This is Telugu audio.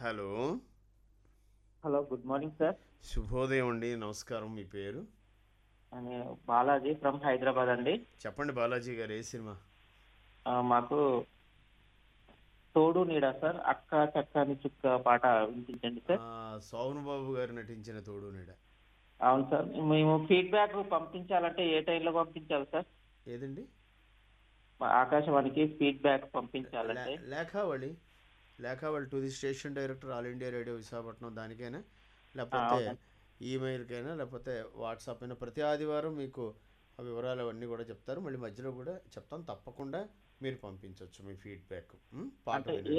Hello hello good morning sir శుభోదయం అండి నమస్కారం మీ పేరు నేను బాలాజీ ఫ్రమ్ హైదరాబాద్ అండి చెప్పండి బాలాజీ గారు ఏ సినిమా ఆ, మాకు తోడు నీడ సార్ అక్క చక్కని చుక్క పాట వినిపించండి సార్ ఆ, సోమన్ బాబు గారు నటించిన తోడు నీడ అవును సార్ మేము ఫీడ్బ్యాక్ పంపించాలంటే ఏ టైంలో పంపించాలి సార్ ఏదండి మా ఆకాశవాణికి ఫీడ్బ్యాక్ పంపించాలంటే లే- లేఖావళి లేఖావళి to the station director All India Radio Visakhapatnam దానికైనా లేకపోతే అవునండి. ఈమెయిల్కైనా లేకపోతే వాట్సాప్ అయినా ప్రతి ఆదివారం మీకు ఆ వివరాలు అవన్నీ కూడా చెప్తారు మళ్ళీ మధ్యలో కూడా చెప్తాం తప్పకుండా మీరు పంపించవచ్చు మీ ఫీడ్బ్యాక్ పాట అంటే వినండి.